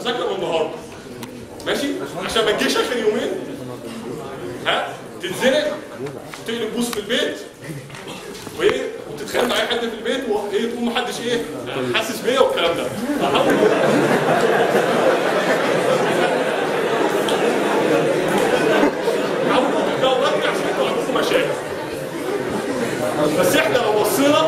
اذاكر من النهارده ماشي عشان ما تجيش اخر يومين ها تتزنق وتقلب بوس في البيت وايه وتتخانق مع اي حد في البيت وايه تقوم محدش ايه حاسس بيا والكلام ده حاولوا تبداوا بدري عشان انتوا عندكم مشاكل بس احنا لو بصينا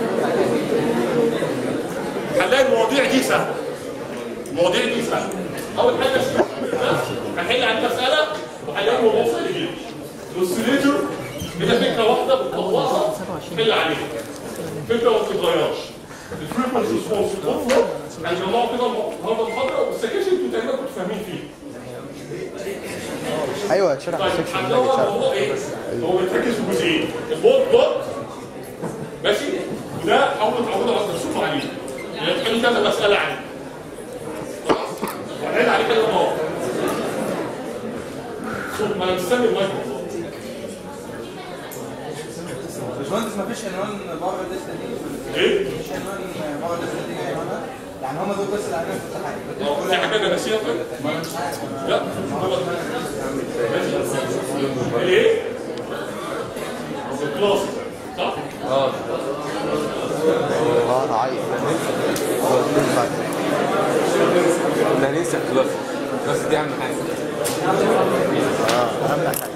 هنلاقي المواضيع دي سهله المواضيع دي سهله اول حاجه هحل عن مساله وهلاقي الموضوع سهل جدا الاوسيليتور هي فكره واحده بتطبقها تحل عليها فكره ما بتتغيرش الفريكونسي ريسبونس والكونفورت هنجمعوا كده النهارده المحاضره والسكاشن انتوا تقريبا كنتوا فاهمين فيه ايوه اتشرح في طيب السكشن ده هنلاقي اتشرح الموضوع ايه؟ هو بيتركز في جزئين البولد دوت ماشي وده حاولوا تعودوا على نفسكم عليه يعني تحلوا كذا مساله عليه خلاص؟ وهنعيد عليه كذا مره شوف ما انا مستني المايك والله. باشمهندس مفيش عنوان بره الليسته دي ايه؟ مفيش عنوان بره الليسته دي عنوانها يعني هم دول بس اللي علينا في الامتحان اه في حاجه انا ناسيها طيب؟ لا ماشي الايه؟ الكلاس صح؟ اه عيط كنا هننسى الكلاس بس دي اهم حاجه اه اهم حاجه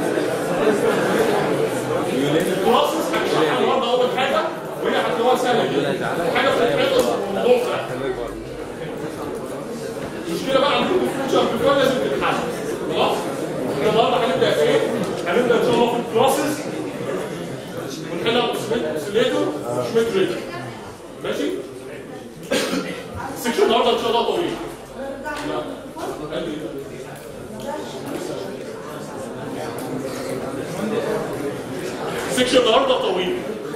البروسس هنشرحها النهارده اول حاجه وهي هتلاقوها سهله جدا حاجه بتتحفظ الموضوع سهل المشكله بقى عندكم في الفيوتشر بيكون لازم تتحل خلاص احنا النهارده هنبدا في ايه؟ هنبدا ان شاء الله في البروسس ونحلها اوسيليتور وشميت ريتر ماشي؟ السكشن النهارده ان شاء الله طويل لا قال لي السكشن النهارده طويل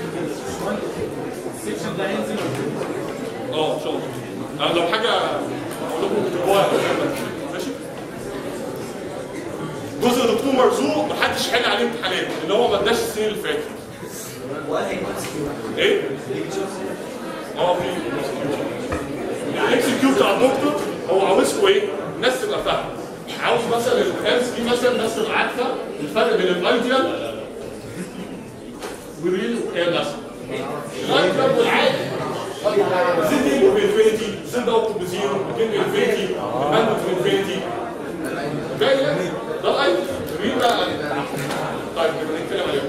السكشن ده هينزل اه ان شاء الله أنا لو حاجه اقول لكم اكتبوها ماشي جزء دكتور مرزوق محدش حل عليه امتحانات اللي هو ما اداش السنين اللي فاتت ايه؟ اه في الاكس كيو بتاع الدكتور هو عاوزكم ايه؟ الناس تبقى فاهمه عاوز مثلا الخامس دي مثلا الناس تبقى عارفه الفرق بين الايديال والريل وكام مثلا الايديال والعادي زد بانفينيتي زد اوت بزيرو بكين بانفينيتي المانوت بانفينيتي باقي ده الايديال الريل بقى طيب نبقى نتكلم عليه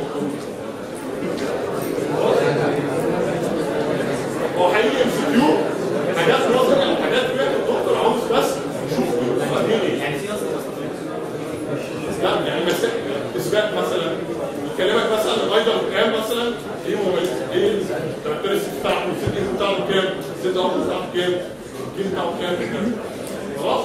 هو حقيقي ام سي كيو حاجات نظري او حاجات فيها الدكتور عاوز بس يشوف فاهمين ايه يعني في لا يعني بس اثبات مثلا يكلمك مثلا الايدر كام مثلا ايه مميز ايه الكاركترستيك بتاعته السيت ان بتاعه كام السيت اوت بتاعه كام الجيم بتاعه كام خلاص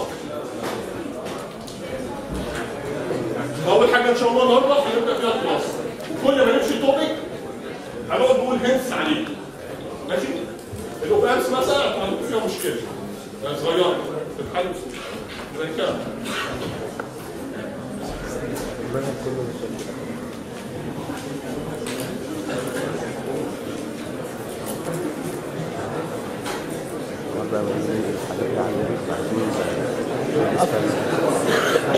اول حاجه ان شاء الله النهارده هنبدا فيها الكلاس وكل ما نمشي توبيك هنقعد نقول هنس عليه ماشي الاوبامس مثلا انتوا عندكم فيها مشكله يعني صغيره بتتحل بسهوله يبقى نكمل وضع وزي الحاجات اللي على الريف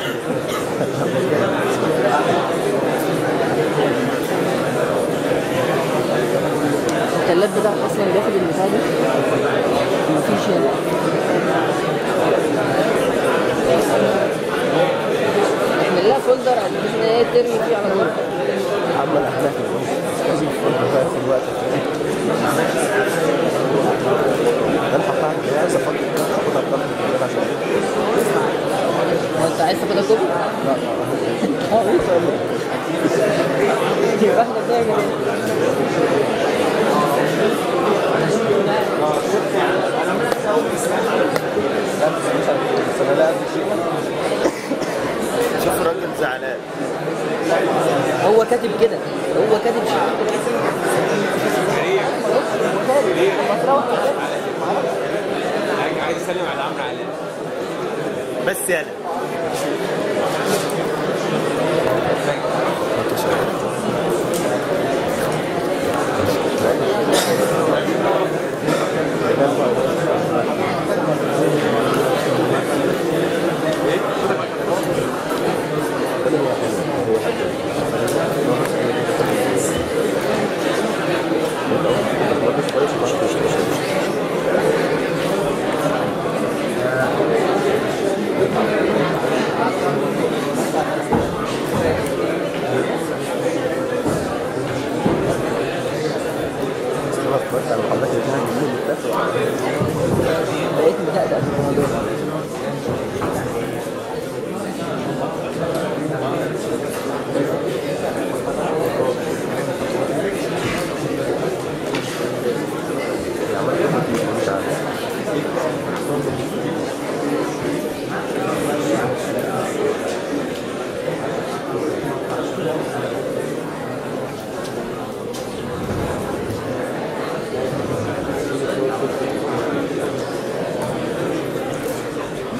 التلات بتاعك اصلا بياخد البتاع ده مفيش هنا اعمل لها فولدر على بحيث ان هي ترمي فيه على طول عمال احلى لازم تفكر بقى في الوقت ده الحق اعمل ايه عايز افكر اخد ارقام كده عشان هو انت عايز تاخدها كوبي؟ لا لا اه قلت اقول يبقى احنا بنعمل ايه؟ لا بس مش عارف إيه، بس انا لا قد شيء شوف راجل زعلان هو كاتب كده هو كاتب شيء عايز اسلم على عمرو علاء بس يلا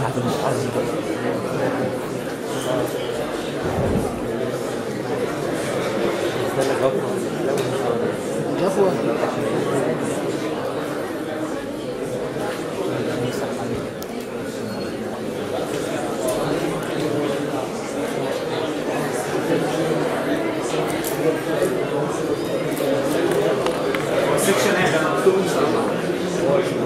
ده اللي جابه جفوة السكشن هيبقى مكتوب بصراحه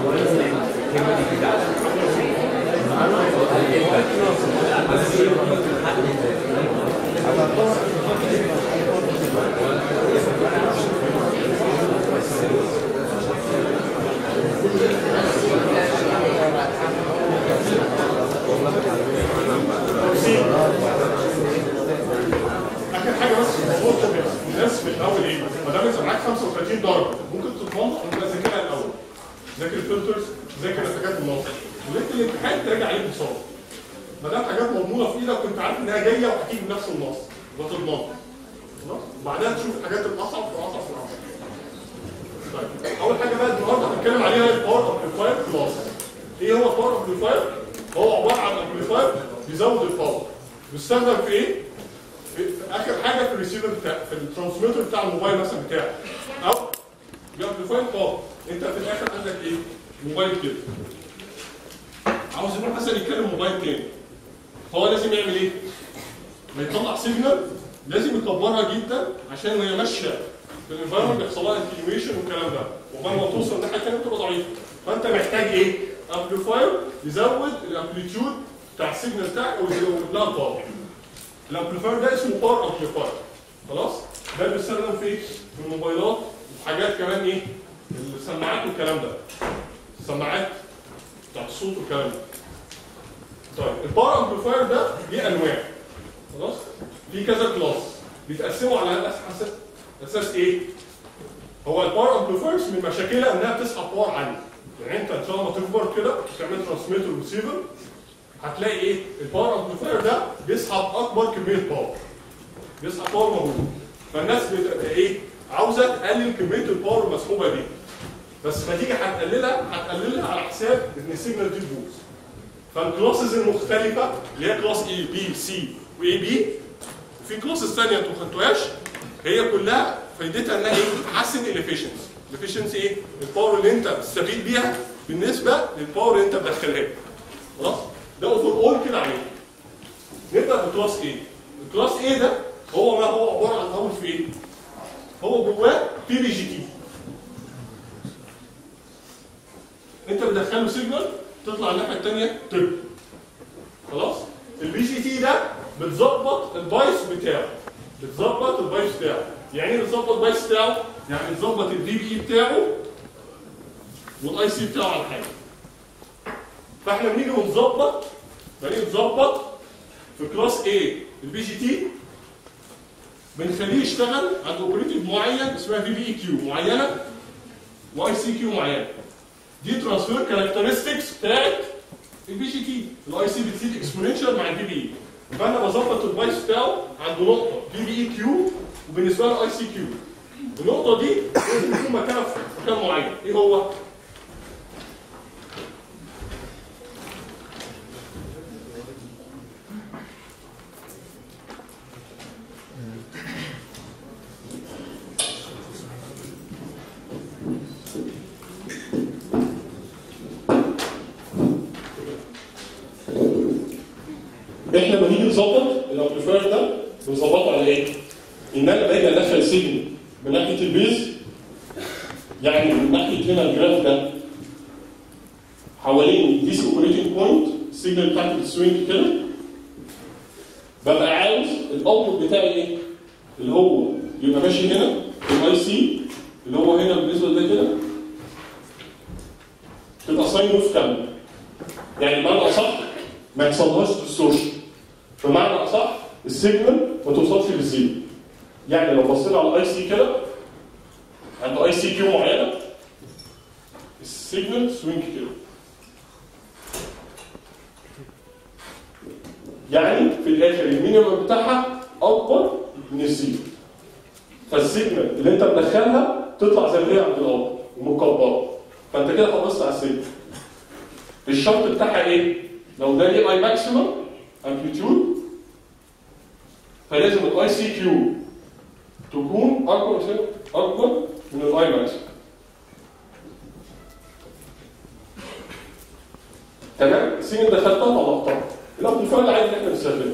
اخر حاجه بس المفروض تبقى الناس في الاول ايه؟ ما دام انت معاك 35 درجه ممكن تتمنطق وتبقى ذاكرها الاول. ذاكر الفلترز ذاكر الحاجات المنطق. وليله الامتحان تراجع عليه بسرعه. ما دام حاجات مضمونه في ايدك وانت عارف انها جايه وهتيجي بنفس النص وتضمنها. خلاص؟ وبعدها تشوف الحاجات الاصعب والاصعب والاصعب. طيب اول حاجه بقى النهارده هنتكلم عليها الباور امبليفاير كلاس. ايه هو الباور امبليفاير؟ هو عباره عن امبليفاير بيزود الباور. بيستخدم في ايه؟ في اخر حاجه في الريسيفر بتاع في الترانسميتر بتاع الموبايل مثلا بتاعك او بيامبليفاي باور انت في الاخر عندك ايه؟ موبايل كده عاوز يروح مثلا يتكلم موبايل تاني هو لازم يعمل ايه؟ ما يطلع سيجنال لازم يكبرها جدا عشان وهي ماشيه في الانفايرمنت بيحصل لها انتيميشن والكلام ده وقبل ما توصل الناحيه الثانيه بتبقى ضعيفه فانت محتاج ايه؟ امبليفاير يزود الامبليتيود بتاع السيجنال بتاعك او يزود لها باور الامبليفاير ده اسمه باور امبليفاير خلاص ده بيستخدم في ايه؟ في الموبايلات وفي حاجات كمان ايه؟ السماعات والكلام ده السماعات بتاعت الصوت والكلام ده طيب الباور امبليفاير ده ليه انواع خلاص في كذا كلاس بيتقسموا على اساس اساس ايه؟ هو الباور امبليفايرز من مشاكلها انها بتسحب باور عالي يعني انت ان شاء الله ما تكبر كده تعمل ترانسميتر وريسيفر هتلاقي ايه؟ الباور امبليفاير ده بيسحب اكبر كميه باور. بيسحب باور موجود. فالناس بتبقى ايه؟ عاوزه تقلل كميه الباور المسحوبه دي. بس ما تيجي هتقللها هتقللها على حساب ان السيجنال دي تبوظ. فالكلاسز المختلفه اللي هي كلاس اي بي سي واي بي وفي كلاسز ثانيه انتوا ما خدتوهاش هي كلها فايدتها انها ايه؟ تحسن الافشنسي. الافشنسي ايه؟ الباور اللي انت بتستفيد بيها بالنسبه للباور اللي انت مدخلها له. خلاص؟ ده اوفر اول كده عليه. نبدا بكلاس ايه؟ الكلاس ايه ده هو ما هو عباره عن اول في ايه؟ هو جواه بي بي جي تي. انت بتدخله سيجنال تطلع الناحيه الثانيه ترب. خلاص؟ البي جي تي ده بتظبط البايس بتاعه. بتظبط البايس بتاعه. يعني ايه بتظبط البايس بتاعه؟ يعني بتظبط الدي بي اي بتاعه والاي سي بتاعه على حاجه. فاحنا بنيجي ونظبط بنيجي نظبط في كلاس A البي جي تي بنخليه يشتغل عند اوبريتيف معين اسمها في بي اي كيو معينه واي سي كيو معينه دي ترانسفير كاركترستكس بتاعت البي جي تي الاي سي بتزيد اكسبوننشال مع البي بي اي فانا بظبط البايس بتاعه عند نقطه في بي اي كيو وبالنسبه له اي سي كيو النقطه دي لازم يكون مكانها في مكان معين ايه هو؟ احنا لما نيجي نظبط الامبليفاير ده بنظبطه على ايه؟ ان انا باجي ادخل سيجنال من ناحيه البيز يعني من ناحيه هنا الجراف ده حوالين ديس اوبريتنج بوينت السيجنال بتاعت السوينج كده ببقى عاوز الاوتبوت بتاعي ايه؟ اللي هو يبقى ماشي هنا الاي سي اللي هو هنا بالنسبه لده كده تبقى ساين ويف كامله يعني بمعنى اصح ما يحصلهاش ديستورشن بمعنى اصح السيجنال ما توصلش للزيرو يعني لو بصينا على الاي سي كده عند اي سي كيو معينه السيجنال سوينج كده يعني في الاخر المينيمم بتاعها اكبر من الزيرو فالسيجنال اللي انت مدخلها تطلع زي ما هي عند الاب مكبره فانت كده خلصت على السيجنال الشرط بتاعها ايه؟ لو ده ليه اي ماكسيمم امبليتيود فلازم الاي سي كيو تكون اكبر اكبر من الاي ماكسيمم تمام السين دخلتها طلقتها الامبليفاير اللي عايز احنا نستخدمه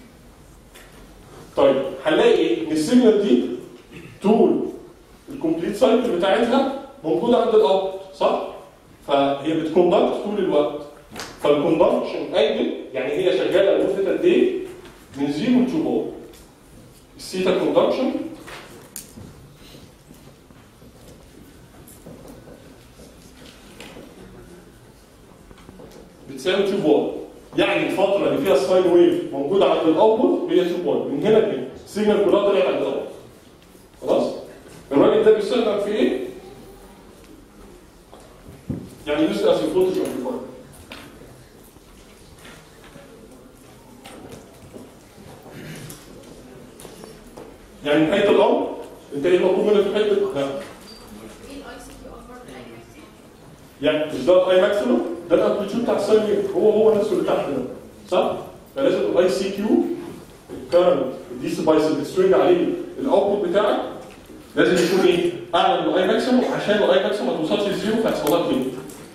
طيب هنلاقي ايه ان السيجنال دي طول الكومبليت سايكل بتاعتها موجوده عند الاب صح فهي بتكوندكت طول الوقت فالكوندكشن انجل يعني هي شغاله لمده قد ايه من 0 ل 2 بار الثيتا كوندكشن بتساوي 2 بار يعني الفتره اللي فيها الساين ويف موجوده عند الاوتبوت هي 2 بار من هنا لهنا السيجنال كلها طلعت عند الاوتبوت خلاص الراجل ده بيستخدم في ايه؟ يعني يوز از فولتج امبليفاير يعني نهايه الامر انت ايه المطلوب منك في حته لا يعني مش ده الاي ماكسيمم ده الامبليتيود بتاع الساين ويف هو هو نفسه اللي تحت ده صح؟ فلازم الاي سي كيو الكارنت الدي سبايس اللي بتسوينج عليه الاوتبوت بتاعك لازم يكون ايه؟ اعلى من الاي ماكسيمم عشان الاي ماكسيمم ما توصلش لزيرو فيحصل لك ايه؟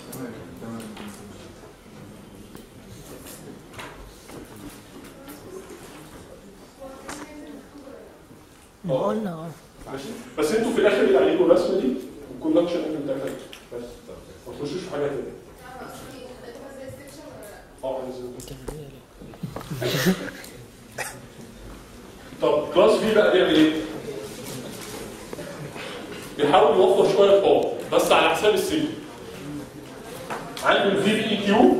قلنا اه ماشي بس انتوا في الاخر اللي عليكم الرسمه دي والكونكشن اللي بتاعتك بس ما تخشوش في حاجه ثانيه اه عايز- طب كلاس في بقى بيعمل ايه؟ بيحاول يوفر شويه باور بس على حساب السيجنال عنده الفي بي اي كيو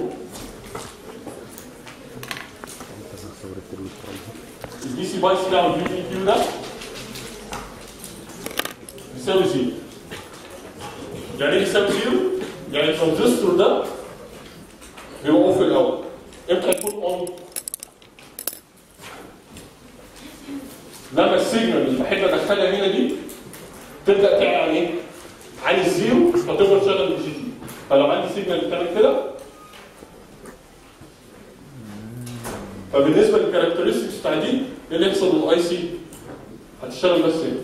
الدي سي بايس بتاعه الفي بي اي كيو ده يساوي زيرو يعني ايه يساوي زيرو؟ يعني الترانزستور ده بيبقى اوف الاول امتى يكون اون؟ لما السيجنال اللي بحب ادخلها هنا دي تبدا تعلى عن ايه؟ عن الزيرو فتقدر تشغل الجي تي فلو عندي سيجنال بتعمل كده فبالنسبه للكاركترستكس بتاع دي ايه اللي يحصل للاي سي؟ هتشتغل بس هنا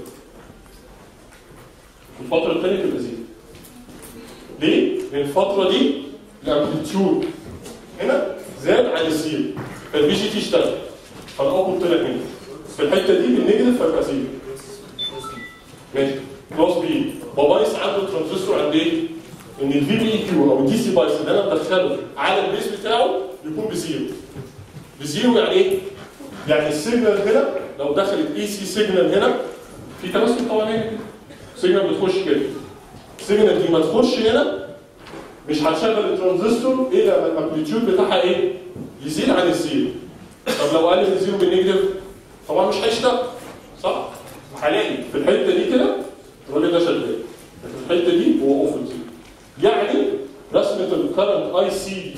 الفتره الثانيه تبقى زيرو ليه؟ لان الفتره دي الامبليتيود هنا زاد عن الزيرو فالبي جي تي اشتغل فالاوتبوت طلع هنا في الحته دي بالنيجاتيف فيبقى زيرو ماشي كلاس بي ببايس عنده ترانزستور عند ايه؟ ان الفي بي اي كيو او الدي سي بايس اللي انا بدخله على البيس بتاعه يكون بزيرو بزيرو يعني ايه؟ يعني السيجنال هنا لو دخلت اي سي سيجنال هنا في تمثل طبعا هنا كده سيجنال بتخش كده السيجنال دي ما تخش هنا مش هتشغل الترانزستور الا لما الامبليتيود بتاعها ايه؟ يزيد عن الزيرو طب لو قل من الزيرو بالنيجاتيف طبعا مش هيشتغل صح؟ هلاقي في الحته دي كده الراجل ده شغال في الحته دي هو اوف الزيرو يعني رسمه الكرنت اي سي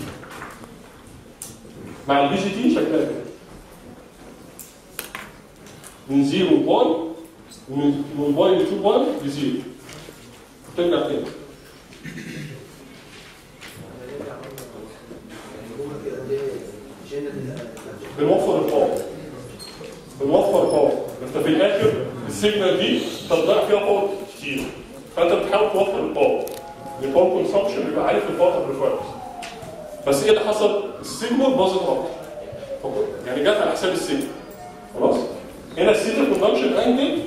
مع البي جي تي شكلها كده من زيرو باي ومن من باي ل 2 باي لزيرو ترجع تاني بنوفر الباور بنوفر باور انت في الاخر السيجنال دي تضيع فيها باور كتير فانت بتحاول توفر الباور الباور كونسامشن بيبقى عالي في الباور امبليفايرز بس ايه اللي حصل؟ السيجنال باظت اكتر فقط. يعني جت على حساب السيجنال خلاص؟ هنا السيجنال كونسامشن انجل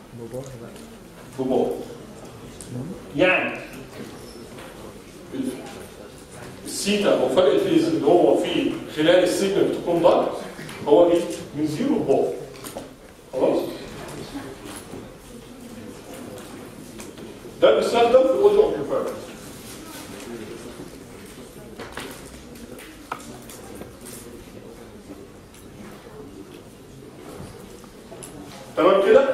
بباور يعني السيتا او فرق الفيز اللي هو فيه خلال السيجنال تكون ضغط هو ايه؟ من زيرو لباور خلاص؟ ده بيستخدم في الاوديو امبليفاير تمام كده؟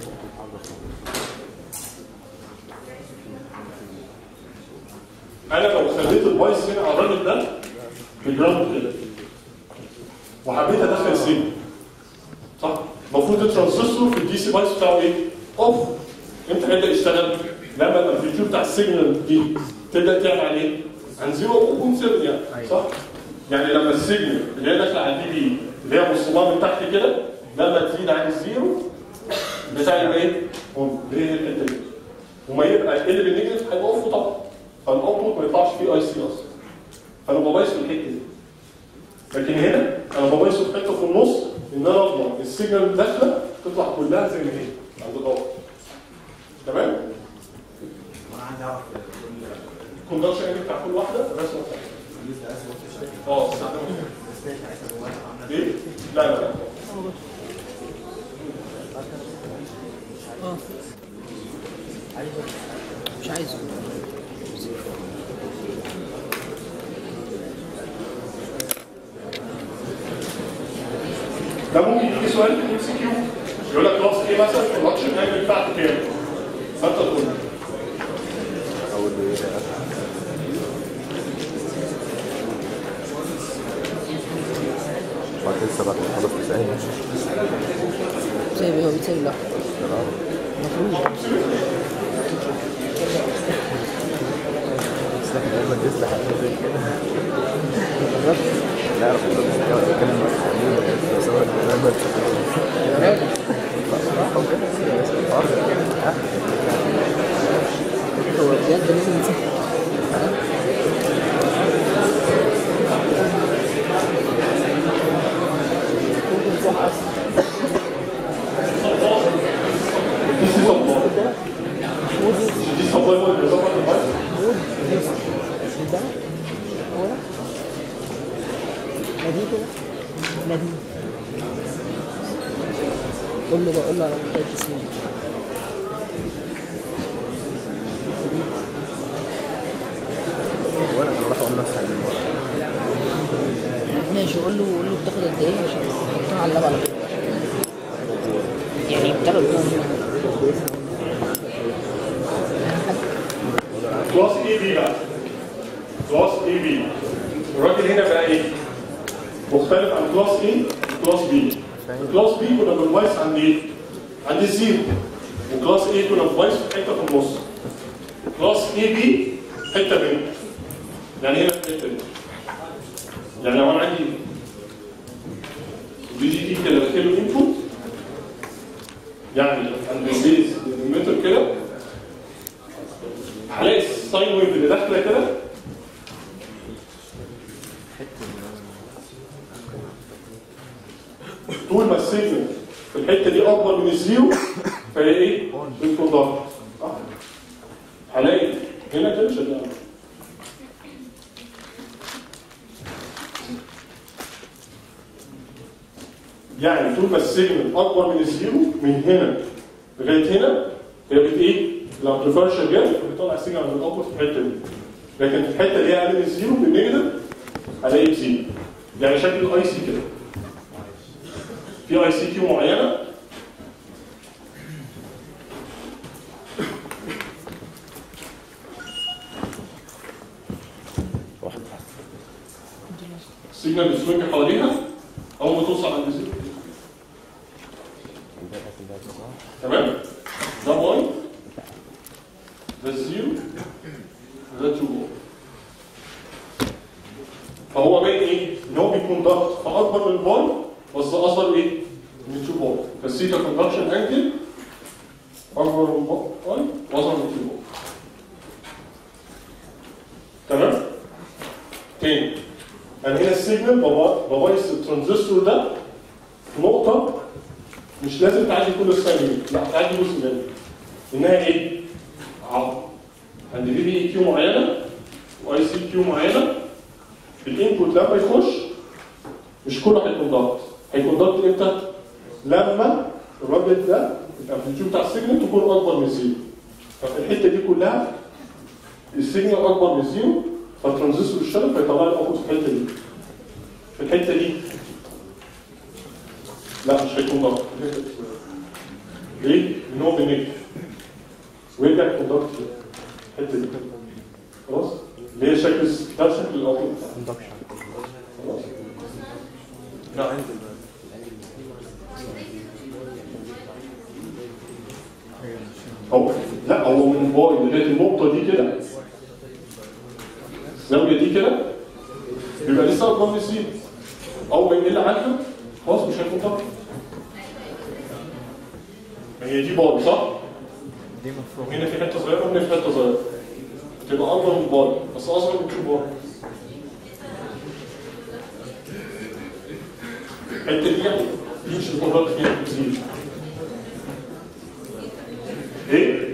انا لو خليت الفايس هنا على الراجل ده بجراوند كده وحبيت ادخل سيجنال صح؟ المفروض الترانزستور في الدي سي بايس بتاعه ايه؟ اوف امتى هيبدا يشتغل؟ لما الامبليتيود بتاع السيجنال دي تبدا تعلى عليه عن 0.7 يعني صح؟ يعني لما السيجنال اللي هي داخله على الدي بي اللي هي مصطلحه من تحت كده لما تزيد عن الزيرو بتاع يبقى ايه؟ هم ايه الحته دي؟ وما يبقى يقل بالنيجاتيف هيبقى اوف طبعا فالاوتبوت ما يطلعش فيه اي سي اصلا فانا ببايظ في الحته دي لكن هنا انا ببايظ في حته في النص ان انا اضمن السيجنال اللي داخله تطلع كلها زي ما هي عند الاوت تمام؟ وانا عندي اعرف الكوندكشن انجل بتاع كل واحده رسمه اه ايه؟ لا لا لا اه مش عايزه ده ممكن يجي سؤال في ام سي كيو يقول لك كلاس ايه مثلا البرودكشن انجل بتاعته كام؟ فانت تقول اول ايه بعد كده سبعة خلاص مش اي سايب هو بيتساوي لا المفروض يسلح دايما يسلح عشان زي كده لا اعرف ان انا بتكلم مع الحبيب بس هو دايما صراحة وكده بس الحوار ده هو بجد لازم يتساوي دي سي سبلاي دي سبلاي هو اللي بيظبط الفايز ده هو ده ناديه كده ناديه قول له بقول له على محتاج تسليم وانا انا راح اقول نفس حاجه ماشي قول له قول له بتاخد قد ايه عشان احطها على اللاب على طول يعني بتاخد كلاس اي بي بقى كلاس اي بي الراجل هنا بقى ايه؟ مختلف عن كلاس اي وكلاس بي كلاس بي كنا بنفايس عند ايه؟ عند الزيرو وكلاس اي كنا بنفايس في حته في النص كلاس اي بي حته بينهم يعني هنا في الحته دي يعني لو انا عندي بي جي تي كده داخله انبوت يعني عند البيز المتر كده هلاقي الساين ويف اللي داخله كده طول ما السيجنال في الحته دي اكبر من الزيرو فهي ايه؟ انكوندكت صح؟ هلاقي هنا كده شغال يعني طول ما السيجنال اكبر من الزيرو من هنا لغايه هنا هي بت ايه؟ الامبليفاير شغال فبيطلع السيجنال من الاوتبوت في الحته دي لكن في الحته اللي هي اقل من الزيرو بالنيجاتيف هلاقي زيرو يعني شكل الاي سي كده في اي سي كيو معينه واحد السيجنال بتسوينج حواليها اول ما توصل عند زيرو تمام ده واي ده زيرو ده 2 فهو باين ايه؟ ان هو بيكون ضغط فاكبر من الباي بس اصغر ايه؟ من 2 باي فالسيتا كوندكشن انجل اكبر من الباي واصغر من 2 باي تمام؟ تاني انا هنا السيجنال ببايظ الترانزستور ده في نقطه مش لازم تعدي كل الثانيه لا تعدي جزء منها انها ايه؟ عرض عند في بي كيو معينه واي سي كيو معينه الانبوت لما يخش مش كله هيكون ضغط هيكون ضغط امتى؟ لما الراجل ده الامبليتيود بتاع السيجنال تكون اكبر من زيرو ففي الحته دي كلها السيجنال اكبر من زيرو فالترانزستور اشتغل فيطلع لي اوتبوت في الحته دي في الحته دي لا مش هيكون ضغط ليه؟ ان هو بالنيجاتيف ويرجع يكون ضغط في الحته دي خلاص؟ اللي هي شكل ده شكل الاوتبوت خلاص؟ نعم هو لا هو من باي لغايه النقطه دي كده الزاويه دي كده يبقى لسه اضمن يزيد اول ما يقل عنها خلاص مش هيكون طبعا ما هي دي باي صح؟ دي مفروض هنا في حته صغيره وهنا في حته صغيره تبقى اكبر من باي بس اصغر من 2 باي الحته دي يعني دي مش القدرات فيها بتزيد ايه؟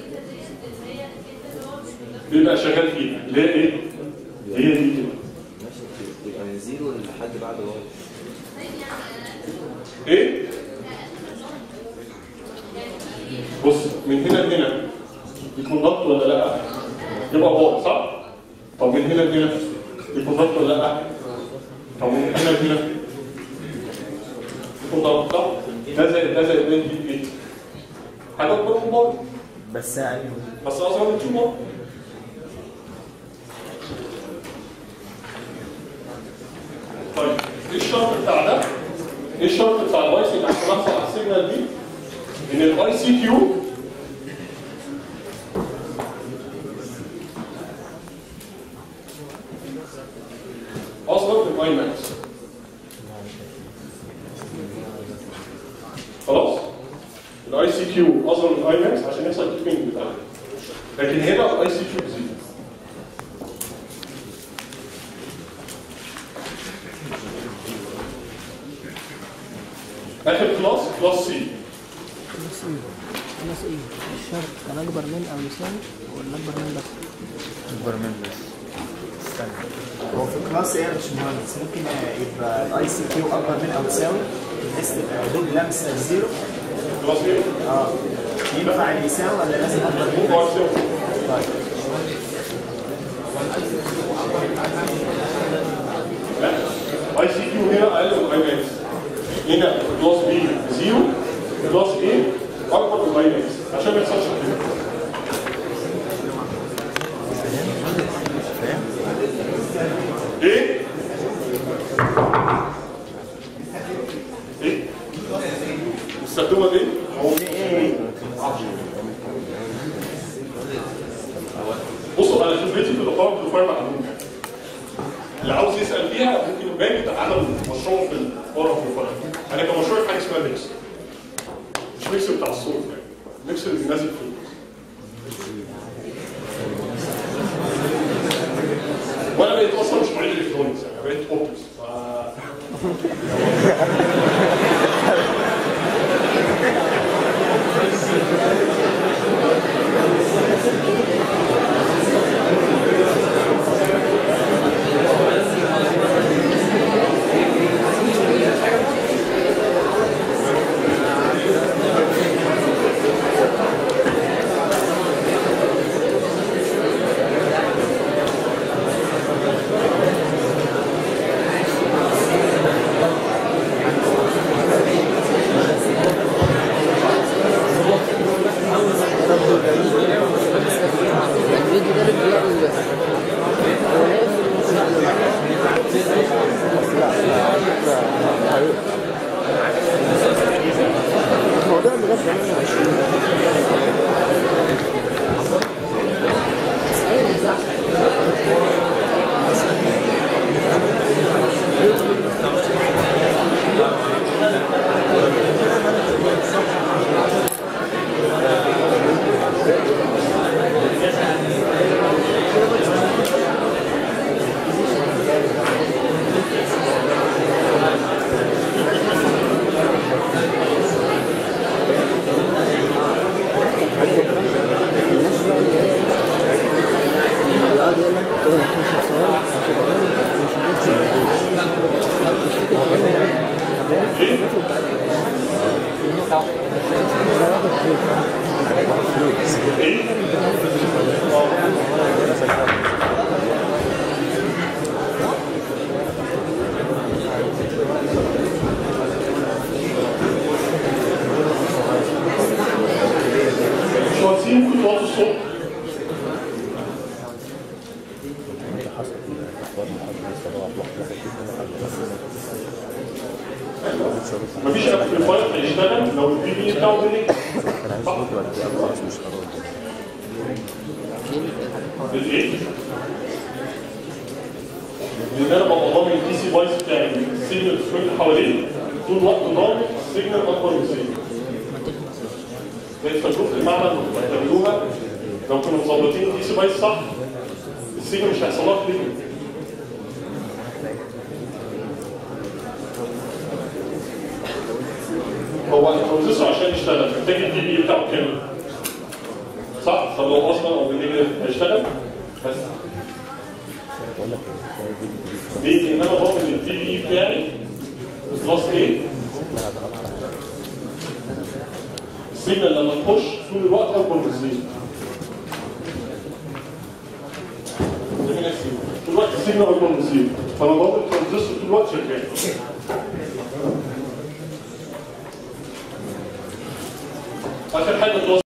بيبقى شغال فيها اللي هي ايه؟ هي دي كده يبقى من زيرو لحد بعد واي ايه؟ بص من هنا لهنا يكون ضغط ولا لا؟ يبقى باي صح؟ طب من هنا لهنا يكون ضغط ولا لا؟ طب من هنا لهنا يكون ضغط صح؟ ده زائد ده زائد ده يجيب ايه؟ حاجه اكبر من باي بس يعني بس اصغر من 2 باي طيب ايه الشرط بتاع ده؟ ايه الشرط بتاع الاي سي عشان احصل على السيجنال دي؟ ان الاي سي كيو اصغر من اي ماكس خلاص؟ الاي سي كيو اصغر من اي ماكس عشان يحصل التوينج بتاعها لكن هنا الاي سي كيو بزيرو اخر كلاس كلاس سي خلاص ايه خلاص ايه الشرط كان اكبر من او يساوي ولا اكبر من بس اكبر من بس استنى هو في كلاس ايه يا باشمهندس ممكن يبقى الاي سي كيو اكبر من او تساوي بحيث تبقى دول لمسه زيرو كلاس ايه؟ اه ينفع يساوي ولا لازم اكبر من مو كلاس ايه؟ طيب لا اي سي كيو هنا اقل من اي ماكس هنا كلاس بي زيرو كلاس ايه اكبر من اي ماكس عشان ما يحصلش كده ايه؟ ايه؟ مستخدمه ليه؟ هو بصوا انا خبرتي في الاقامه بالفاير معلومه اللي عاوز يسال فيها ممكن باجي تعالى مشروع في الفورم في الفاير انا كمشروع في حاجه اسمها ميكس مش ميكس بتاع الصوت يعني ميكس اللي نازل في الفلوس وانا بقيت اصلا مش معيد الكترونكس يعني بقيت اوبتكس ف... الفيديو ده اللي بيلاقي هو ناقص الموضوع اللي جاب 28 الناس بقى اللي هي يقعد يقول لك هو 12 ثواني مش مش مهندسين ممكن توطوا الصوت مفيش امبليفاير هيشتغل لو البي بي بتاعه ديلي انا عايز اقول بعد كده خلاص مش هرد بالايه؟ لان انا ببقى ضامن الدي سي بايس بتاعي السيجنال سوينج حواليه طول الوقت ضامن السيجنال اكبر من سيجنال زي تجربه المعمل اللي كنتوا بتعملوها لو كنا مظبطين الدي سي بايس صح السيجنال مش هيحصل لها كليك هو الترانزستور عشان يشتغل محتاج الدي بي بتاعه كام؟ صح؟ طب لو اصلا او بالنيجاتيف هيشتغل بس ليه؟ لان انا ضامن الدي بي بتاعي بلس ايه؟ السيجنال لما تخش طول الوقت اكبر من السيجنال ده من السيجنال. طول الوقت السيجنال اكبر من السيجنال فانا ضامن الترانزستور طول الوقت شغال اخر حاجه